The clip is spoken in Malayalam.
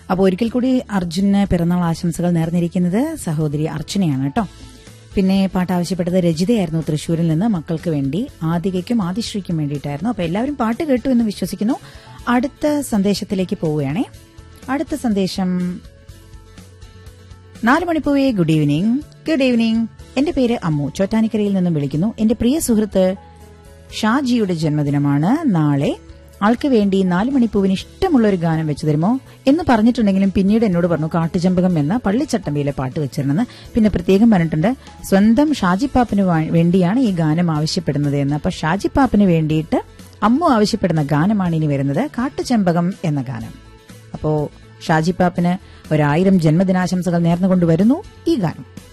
അപ്പോൾ ഒരിക്കൽ കൂടി അർജുന് പിറന്നാൾ ആശംസകൾ നേർന്നിരിക്കുന്നത് സഹോദരി അർച്ചനയാണ് കേട്ടോ പിന്നെ പാട്ട് ആവശ്യപ്പെട്ടത് രജിതയായിരുന്നു തൃശ്ശൂരിൽ നിന്ന് മക്കൾക്ക് വേണ്ടി ആദികയ്ക്കും ആദിശ്രീക്കും വേണ്ടിയിട്ടായിരുന്നു അപ്പോൾ എല്ലാവരും പാട്ട് കേട്ടു എന്ന് വിശ്വസിക്കുന്നു അടുത്ത സന്ദേശത്തിലേക്ക് പോവുകയാണേ അടുത്ത സന്ദേശം നാല് മണിപ്പൂവേ ഗുഡ് ഈവനിങ് ഗുഡ് ഈവനിങ് എന്റെ പേര് അമ്മു ചോറ്റാനിക്കരയിൽ നിന്നും വിളിക്കുന്നു എന്റെ പ്രിയ സുഹൃത്ത് ഷാജിയുടെ ജന്മദിനമാണ് നാളെ ആൾക്ക് വേണ്ടി നാല് മണിപ്പൂവിന് ഇഷ്ടമുള്ള ഒരു ഗാനം വെച്ചു തരുമോ എന്ന് പറഞ്ഞിട്ടുണ്ടെങ്കിലും പിന്നീട് എന്നോട് പറഞ്ഞു കാട്ടുചമ്പകം എന്ന പള്ളിച്ചട്ടമ്പിയിലെ പാട്ട് വെച്ചിരുന്നെന്ന് പിന്നെ പ്രത്യേകം പറഞ്ഞിട്ടുണ്ട് സ്വന്തം ഷാജി പാപ്പിന് വാ- വേണ്ടിയാണ് ഈ ഗാനം ആവശ്യപ്പെടുന്നത് എന്ന് അപ്പൊ ഷാജി പാപ്പിന് വേണ്ടിയിട്ട് അമ്മു ആവശ്യപ്പെടുന്ന ഗാനമാണ് ഇനി വരുന്നത് കാട്ടുചെമ്പകം എന്ന ഗാനം അപ്പോ ഷാജി പാപ്പിന് ഒരായിരം ജന്മദിനാശംസകൾ നേർന്നുകൊണ്ട് വരുന്നു ഈ ഗാനം